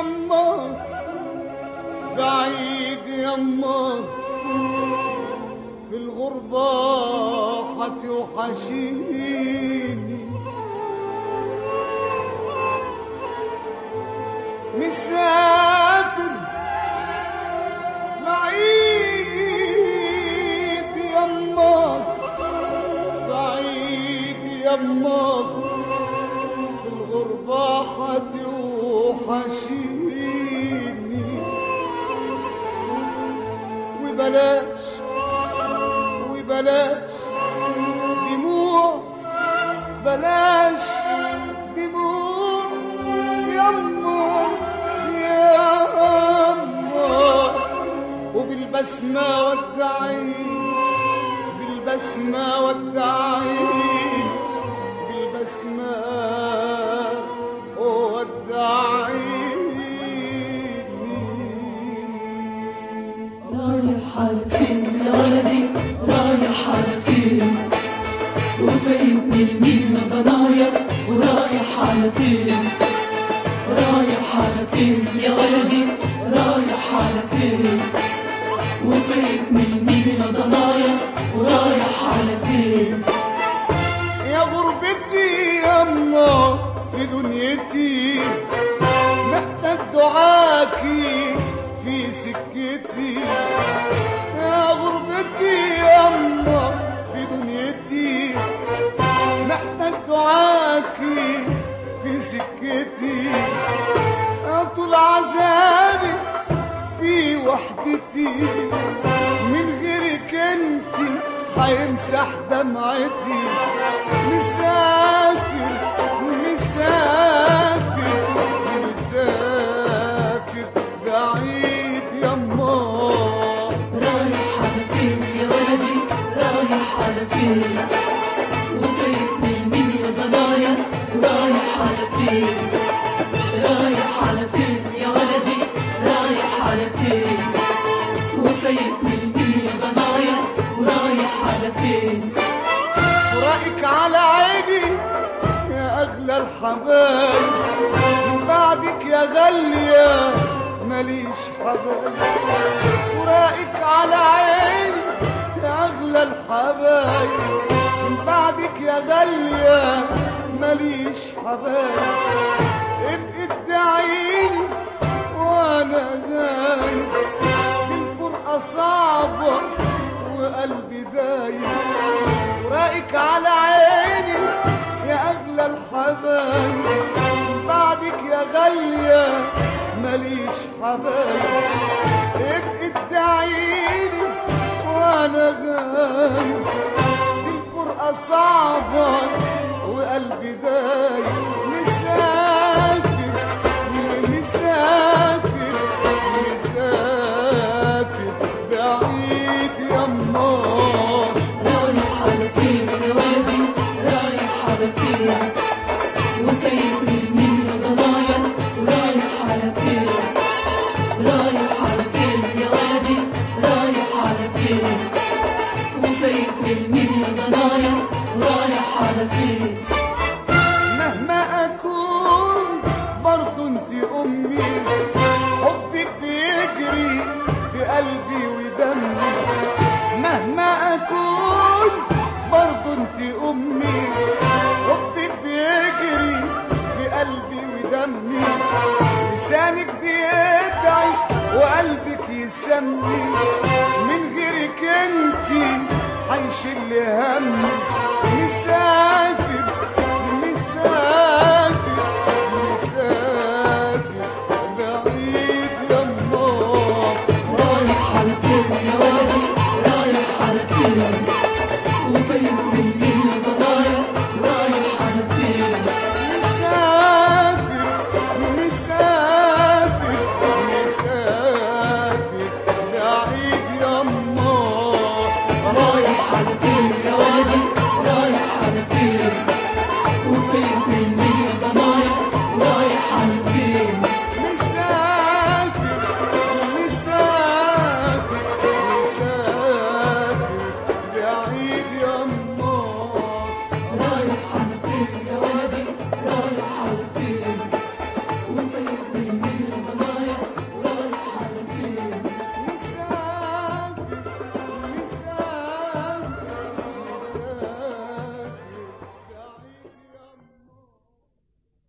يما بعيد يما في الغربة حتوحشيني مسافر بعيد يما بعيد يما في الغربة حتوحشيني وبلاش وبلاش دموع بلاش دموع يما يما وبالبسمة والتعين بالبسمة والتعين بالبسمة والتعين رايح على فين يا ولدي رايح على فين وفايتني المين ضنايا ورايح على فين رايح على فين يا ولدي رايح على فين وفايتني المين ضنايا ورايح على فين يا غربتي يما في دنيتي محتاج دعاكي في سكتي يا غربتي يما في دنيتي محتاج دعاكي في سكتي طول عذابي في وحدتي من غيرك انتي هيمسح دمعتي مسافر مسافر مسافر بعيد يما رايح على فين يا ولدي رايح على فين وفايتني المين ضنايا ورايح على فين رايح على فين يا ولدي رايح على فين وفايتني المين ضنايا ورايح على فين فراقك على عيني يا أغلى الحبايب من بعدك يا غالية ماليش حبايب فراقك على عيني يا أغلى الحبايب من بعدك يا غالية ماليش حبايب ابقي ادعيني وأنا غايب الفرقة صعبة وقلبي دايب فراقك على عيني يا أغلى الحبايب بعدك يا غالية ماليش حبايب ابقي ادعيني وأنا غايب دي الفرقة صعبة وقلبي دايب مسافر مسافر مسافر بعيد يما رايح على فين يا ولدي رايح على فين وفايتني المين ضنايا ورايح على فين رايح على فين يا ولدي رايح على فين وفايتني المين ضنايا ورايح على فين مهما أكون برضو انت أمي حبك بيجري في قلبي ودمي مهما أكون برضو انت أمي حبك بيجري في قلبي ودمي لسانك بيدعي وقلبك يسمي من غيرك انت هيشيل همي مسافر